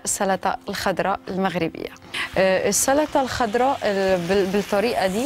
السلطة الخضراء المغربية آه، السلطة الخضراء آه، بال- بالطريقة دي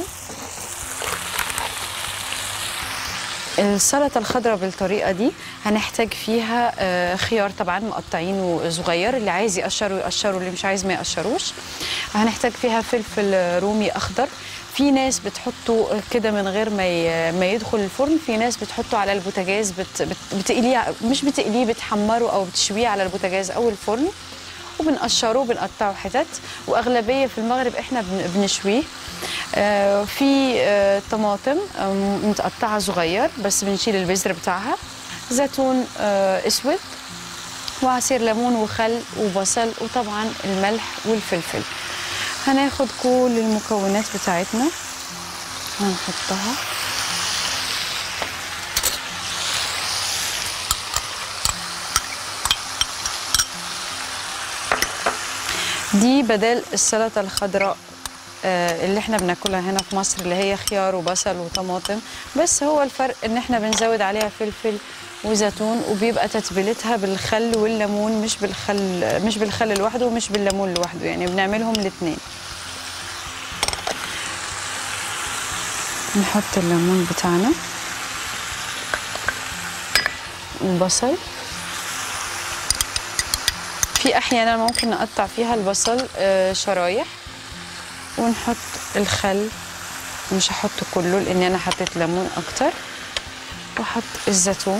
السلطة الخضراء بالطريقة دي هنحتاج فيها آه، خيار طبعا مقطعينه صغير اللي عايز يقشره يقشره اللي مش عايز ما يقشروش هنحتاج فيها فلفل رومي أخضر في ناس بتحطه كده من غير ما ي- ما يدخل الفرن في ناس بتحطه على البوتاجاز بت بت بتقليه مش بتقليه بتحمره او بتشويه على البوتاجاز او الفرن وبنقشره وبنقطعه حتت واغلبيه في المغرب احنا بن- بنشويه آه، في آه، طماطم آه، متقطعه صغير بس بنشيل البذر بتاعها زيتون آه، اسود وعصير ليمون وخل وبصل وطبعا الملح والفلفل هناخد كل المكونات بتاعتنا هنحطها دي بدل السلطة الخضراء آه، اللي احنا بناكلها هنا في مصر اللي هي خيار وبصل وطماطم بس هو الفرق ان احنا بنزود عليها فلفل وزيتون وبيبقى تتبيلتها بالخل والليمون مش بالخل مش بالخل لوحده ومش بالليمون لوحده يعني بنعملهم الاثنين نحط الليمون بتاعنا البصل في احيانا ممكن نقطع فيها البصل آه، شرايح ونحط الخل مش هحطه كله لان انا حطيت ليمون اكتر واحط الزيتون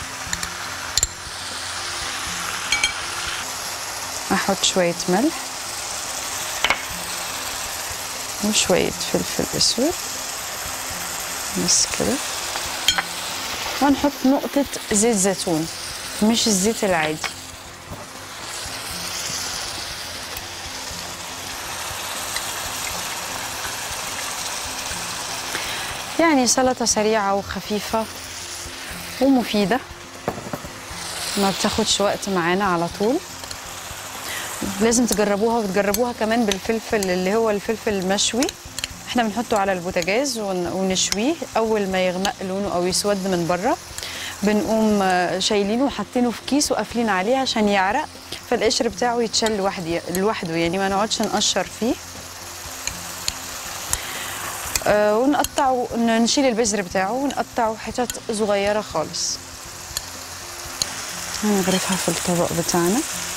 احط شويه ملح وشويه فلفل اسود بس كده وهنحط نقطه زيت زيتون مش الزيت العادي يعني سلطة سريعة وخفيفة ومفيدة ما بتاخدش وقت معانا على طول لازم تجربوها وتجربوها كمان بالفلفل اللي هو الفلفل المشوي احنا بنحطه على البوتاجاز ون- ونشويه اول ما يغمق لونه او يسود من بره بنقوم آه، شايلينه وحاطينه في كيس وقافلين عليه عشان يعرق فالقشر بتاعه يتشال لوحده لوحده يعني ما نقعدش نقشر فيه آه، ونقطعه ن- نشيل البذر بتاعه ونقطعه حتت صغيرة خالص هنغرفها في الطبق بتاعنا